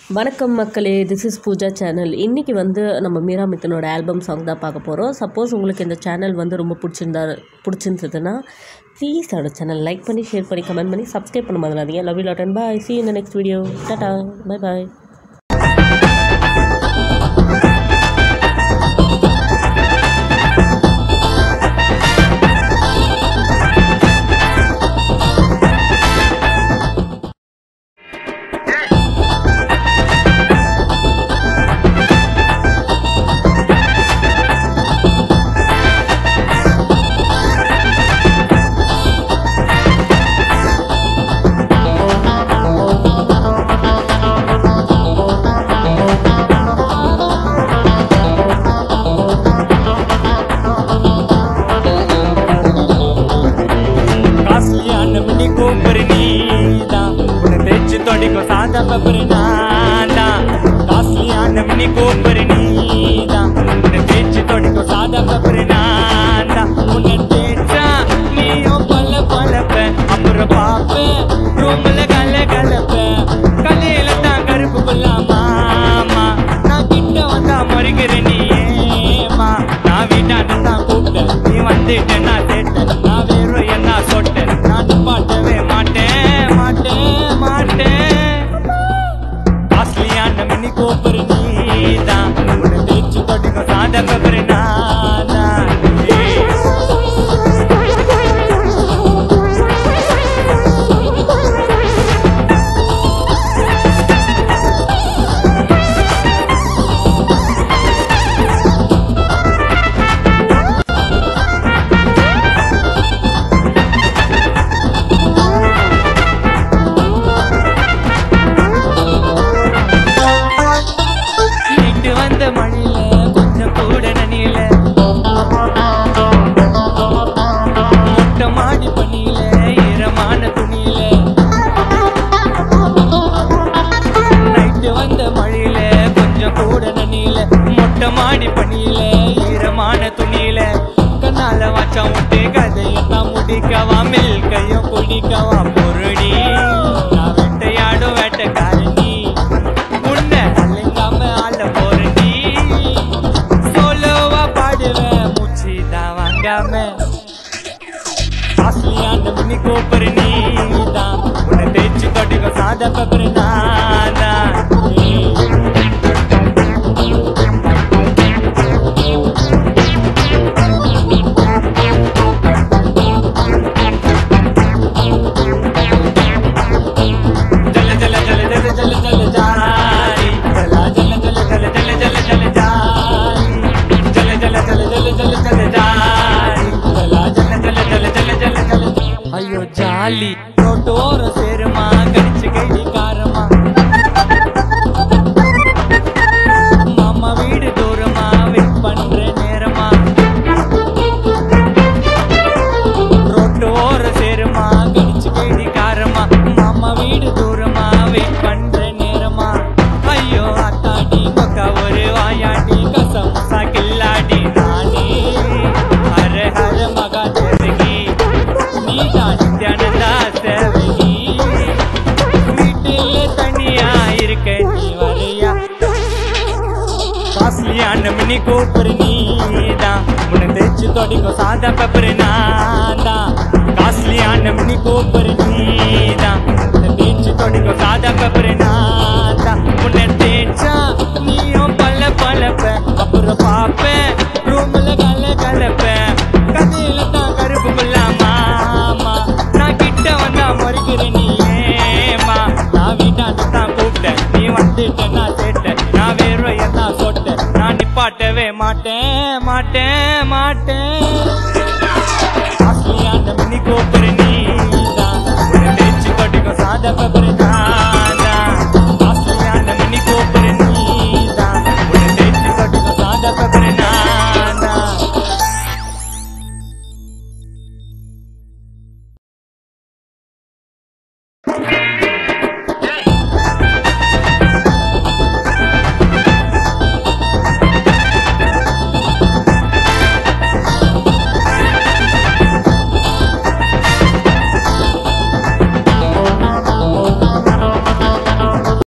வணக்கம் மக்களே this is Pooja channel இன்றைக்கி வந்து நம்ம மீரா மித்தனோட ஆல்பம் சாங் தான் பார்க்க போகிறோம் சப்போஸ் உங்களுக்கு இந்த சேனல் வந்து ரொம்ப பிடிச்சிருந்தா பிடிச்சிருந்ததுன்னா ப்ளீஸ் அவரோட சேனல் லைக் பண்ணி ஷேர் பண்ணி கமெண்ட் பண்ணி சப்ஸ்கிரைப் பண்ண மாதிரிங்க love you lot and bye see இந்த நெக்ஸ்ட் வீடியோ டாடா பை பாய் காஸ்ட்லியான மினி கூப்பர் நீதான் உன்னை தேய்ச்சு தொடிக்கும் சாதா பப்பர் நான்தான் காஸ்ட்லியான மினி கூப்பர் நீதான் உன்னை தேய்ச்சு தொடிக்கும் சாதா பப்பர் நான்தான் உன்னை தேய்ச்சா நீயும் பல பழப்ப அப்புறம் பாப்பேன் ரூம்ல கல கலப்ப கலையில தான் கருப்பு கொள்ளாமா நான் கிட்ட வந்தா மறுக்கிறேன் நீ ஏமா நான் வீட்டாண்ட தான் கூப்பிட்டேன் நீ வந்துட்ட நான் தேட்டேன் நான் வெறும் என்ன சொட்டேன் நான் பாட்டவே மாட்டேன் மாட்டேன் மாட்டேன் காஸ்ட்லியான மினி கோப்பர் நீதான் உன்னை தேய்ச்சி தொட்டிக்கும் சாத கபர் நான்தான் நைட்டு வந்த மழையில கொஞ்சம் கூட நனியில மொட்டை மாடி பண்ணியில ஈரமான துணியில நைட்டு வந்த மழையில கொஞ்சம் கூட நனியில மொட்டை மாடி பண்ணியில ஈரமான துணியில கண்ணால வாச்சா விட்டு கதையெல்லாம் முடிக்கவா மில்கையும் குடிக்கவா பொருடி நான் வேட்டையாடும் வேட்டைக்காரணி உன்னை அலைங்காம ஆள போறடி சோலோவா பாடுவேன் மூச்சு தான் வாங்காம காஸ்ட்லியான மினி கோப்பர் நீதான் உன்னை தேய்ச்சி தொட்டிக்க சாதா பேப்பர் நான்தான் ஜல ஜல ஜல ஜல ஜல ஜல ஜாரி ஜல ஜல ஜல ஜல ஜல ஜல ஜல ஜாரி ஜல ஜல ஜல ஜல ஜல ஜல ஜாரி ஜல ஜல ஜல ஜல ஜல ஜல ஜல ஐயோ ஜாலி ரோட்டோர சேருமா கடிச்சு கைடி காரமா மாமா வீடு தூரமா வெயிட் பண்ற நேரமா ரோட்டு ஓர சேருமா கடிச்சு கேடி காரமா மாமா வீடு தூரமா வெயிட் பண்ற நேரமா ஐயோ அத்தாடி பக்கா ஒரு வாயாடி கசமுசா கில்லாடி நானே ஹர ஹர மகா தேவகி நீ தான் நித்யானந்தா சேவகி வீட்டில் தனியா இருக்க நீ வரையா காஸ்ட்லியான மினி கூப்பர் நீதான் உன்னை தேய்ச்சி தொடிக்கும் சாதா பேப்பர் நான்தான் காஸ்ட்லியான மினி கூப்பர் நீதான் உன்னை தேய்ச்சி தொடிக்கும் சாதா பேப்பர் நான்தான் உன்னை தேய்ச்சா நீயும் பல பழப்ப அப்புறம் பாப்பேன் ரூம்ல கல கலப்பேன் கதையில தான் கருப்பு கொள்ளாமா நான் கிட்ட வந்தா மறுக்கிறேன் நீ ஏமா நான் வீட்டாண்டு தான் கூப்பிட்டேன் நீ வந்துட்ட நான் கேட்டேன் நான் வேறும் என்ன சொட்டேன் நான் நிப்பாட்டவே மாட்டேன் மாட்டேன் மாட்டேன்